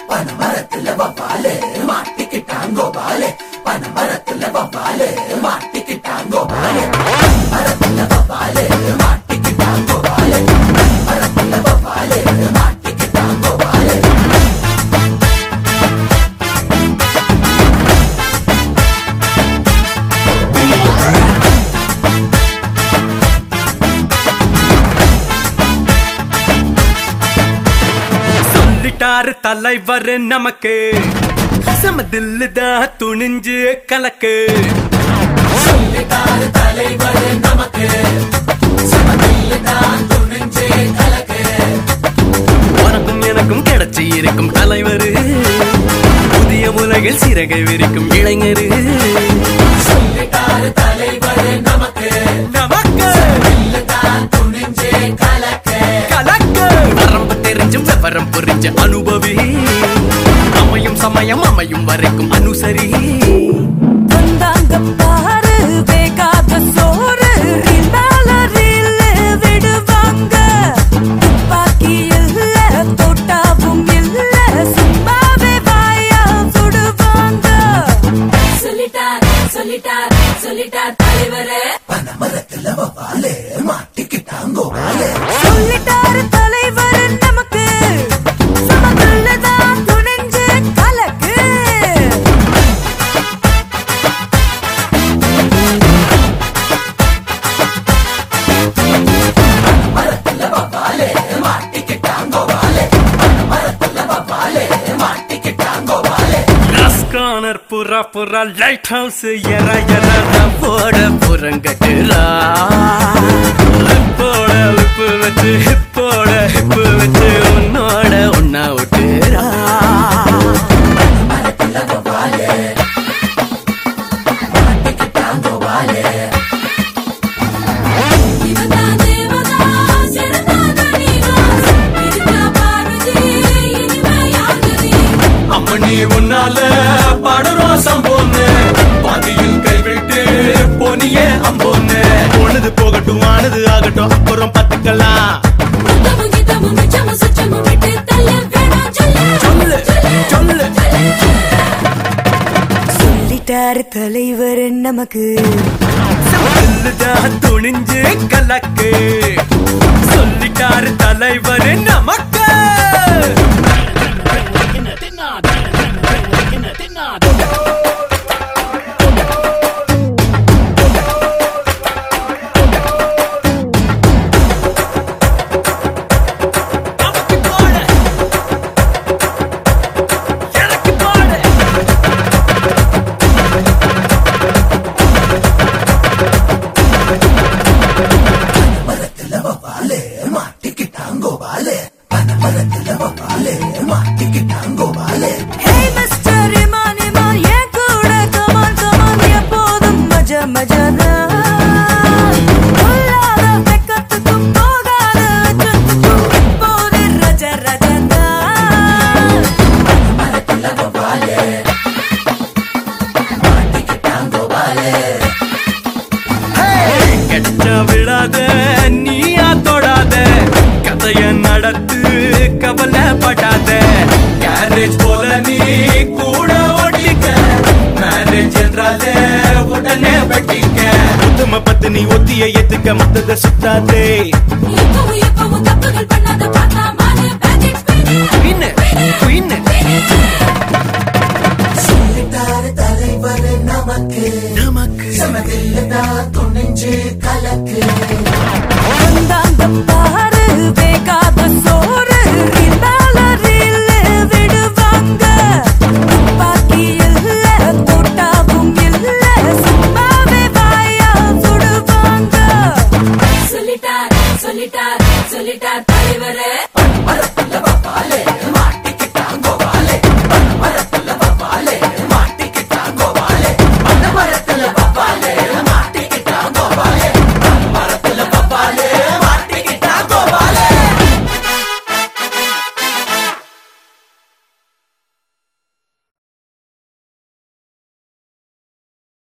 பனமரத்துல வவ்வாலு மாட்டிக்கிட்டாங்கோ பாலு பனமரத்துல வவ்வாலு மாட்டிக்கிட்டாங்கோ பாலு பனமரத்துல வவ்வாலு மாட்டிக்கிட்டாங்கோ பாலு பனமரத்துல வவ்வாலு மாட்டிக்கிட்டாங்கோ பாலு சொல்லிட்டாரு தலைவர் நமக்கு சமதில்லு தான் துணிஞ்சு கலக்கு சொல்லிட்டாரு தலைவர் நமக்கு சமதில்லு தான் துணிஞ்சு கலக்கு உனக்கும் எனக்கும் கிடைச்சி இருக்கும் தலைவர் புதிய உலகில் சிறகை விரிக்கும் இளைஞரு சொல்லிட்டாரு தலைவர் நமக்கு நமக்கு இல்லு தான் துணிஞ்சு கலக்கு கலக்கு வரம்பு தெரிஞ்சும் விவரம் புரிஞ்ச அனுபவி அமையும் சமயம் அமையும் வரைக்கும் அனுசரி வந்தாங்க பாரு வேகாத சோறு ரிந்தால ரீல்லு விடுவாங்க துப்பாக்கி இல்ல தோட்டாவும் இல்ல சும்மாவே வாயா சுடுவாங்க சொல்லிட்டார் சொல்லிட்டார் சொல்லிட்டார் தலைவரே பனமரத்துல வவ்வாலு மாட்டிக்கிட்டாங்கோ பாலு சொல்லிட்டாரு தலைவர் நமக்கு சமதுள்ளதான் துணிஞ்சு கலக்கு மரத்துல வவ்வாலு மாட்டிக்கிட்டாங்கோ பாலு பனமரத்துல வவ்வாலு மாட்டிக்கிட்டாங்கோ பாலு ரஸ்கானர் புறா புறா லைட் ஹவுஸ் எற எற போட புறங்கட்டுறா லிப்போட லிப்பு வச்சு ஹிப்போட ஹிப்பு வச்சு உன்னோட உன்னா விட்டுறா மரத்துல வவ்வாலு மாட்டிக்கிட்டாங்கோ பாலு இவதா தேவதா சிறந்தா தனிவாஸ் இருக்கா பார்வதி இனிமையாகுதி அம்மனி உன்னால பாடுறோம் சம்போன்னு பாதியில் கைவிட்டு போனியே அம்போன்னு போனது போகட்டும் ஆனது ஆகட்டும் அப்புறம் பார்த்துக்கலாம் முத்தமும் கீதமும் மிச்சமும் சுச்சமும் விட்டு தள்ள வேணாம் சொல்லு சொல்லு சொல்லு சொல்லிட்டாரு தலைவர் நமக்கு சொல்லுதான் துணிஞ்சு கலக்கு சொல்லிட்டாரு தலைவர் நமக்கு நமக்கு போடு. எனக்கு போடு. மரத்துல வவ்வாலு மாட்டிக்கிட்டாங்கோ பாலு பனமரத்துல வவ்வாலு மாட்டிக்கிட்டாங்கோ பாலு ஹே மிஸ்டர் இமான் இமான் என் கூட கமான் கமான் எப்போதும் மஜா மஜானா கொல்லாத வெக்கத்துக்கும் போகாத அச்சத்துக்கும் இப்போது ரஜ ரஜனா மரத்துல வவ்வாலு மாட்டிக்கிட்டாங்கோ பாலு கெட்ட விடாத நீயா தொடாத கதைய நடத்து கவலைப்படாத கேரேஜ் போல நீ கூட ஓட்டிக்க மேரேஜ் என்றாலே உடனே வெட்டிக்க உத்தம பத்தினி ஒத்திய ஏத்துக்க மத்தத சுத்தாதே எப்பவும் எப்பவும் தப்புகள் பண்ணாத பார்த்தா மாறு பேக்கெட் குயின் குயின் சொல்லிட்டாரு தலைவர் நமக்கு நமக்கு சமதில்லு தான் துணிஞ்சு கலக்கு வந்தாங்க பாரு வேகாத சோறு ரிந்தால ரீல்லு விடுவாங்க துப்பாக்கி இல்ல தோட்டாவும் இல்ல சும்மாவே வாயா சுடுவாங்க சொல்லிட்டார் சொல்லிட்டார் சொல்லிட்டார்